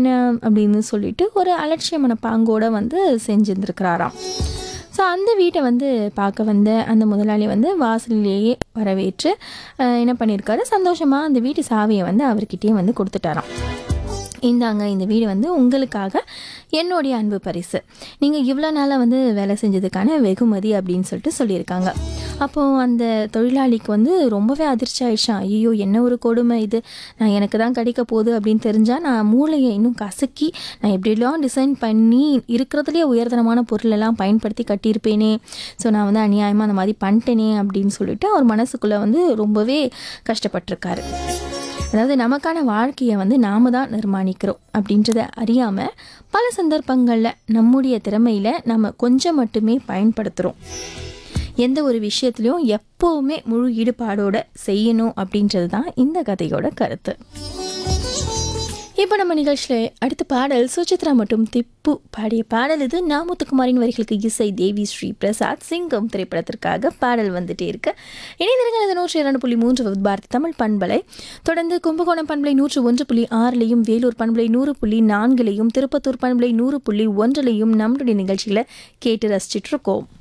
என்ன அப்படின்னு சொல்லிட்டு ஒரு அலட்சியமான பாங்கோட வந்து செஞ்சுருந்துருக்கிறாராம் ஸோ அந்த வீட்டை வந்து பார்க்க வந்த அந்த முதலாளி வந்து வாசலிலேயே வரவேற்று அஹ், என்ன பண்ணியிருக்காரு சந்தோஷமாக அந்த வீட்டு சாவியை வந்து அவர்கிட்டயே வந்து கொடுத்துட்டாராம் இந்தாங்க இந்த வீடு வந்து உங்களுக்காக என்னுடைய அன்பு பரிசு நீங்கள் இவ்வளோ நாளாக வந்து வேலை செஞ்சதுக்கான வெகுமதி அப்படின்னு சொல்லிட்டு சொல்லியிருக்காங்க அப்போது அந்த தொழிலாளிக்கு வந்து ரொம்பவே அதிர்ச்சி ஆயிடுச்சான் ஐயோ என்ன ஒரு கொடுமை இது நான் எனக்கு தான் கிடைக்க போகுது அப்படின்னு தெரிஞ்சால் நான் மூளையை இன்னும் கசக்கி நான் எப்படிலாம் டிசைன் பண்ணி இருக்கிறதுலே உயர்தரமான பொருளெல்லாம் பயன்படுத்தி கட்டியிருப்பேனே ஸோ நான் வந்து அநியாயமாக அந்த மாதிரி பண்ணிட்டேனே அப்படின்னு சொல்லிட்டு அவர் மனசுக்குள்ளே வந்து ரொம்பவே கஷ்டப்பட்டிருக்காரு அதாவது நமக்கான வாழ்க்கையை வந்து நாம தான் நிர்மாணிக்கிறோம் அப்படின்றத அறியாமல் பல சந்தர்ப்பங்களில் நம்முடைய திறமையில் நம்ம கொஞ்சம் மட்டுமே பயன்படுத்துகிறோம் எந்த ஒரு விஷயத்துலையும் எப்போவுமே முழு ஈடுபாடோட செய்யணும் அப்படின்றது தான் இந்த கதையோட கருத்து இப்போ நம்ம நிகழ்ச்சியில் அடுத்த பாடல் சுசித்ரா மற்றும் திப்பு பாடிய பாடல் இது நாமுத்துக்குமாரின் வரிகளுக்கு இசை தேவி ஸ்ரீ பிரசாத் சிங்கம் திரைப்படத்திற்காக பாடல் வந்துட்டே இருக்கு இணைந்திருங்கள் இது நூற்றி இரண்டு புள்ளி மூன்று வித் பாரதி தமிழ் பண்பலை தொடர்ந்து கும்பகோணம் பண்பலை நூற்று ஒன்று புள்ளி ஆறுலையும் வேலூர் பண்பலை நூறு புள்ளி நான்குலையும் திருப்பத்தூர் பண்பலை நூறு புள்ளி ஒன்றுலையும் நம்மளுடைய நிகழ்ச்சியில் கேட்டு ரசிச்சிட்டு இருக்கோம்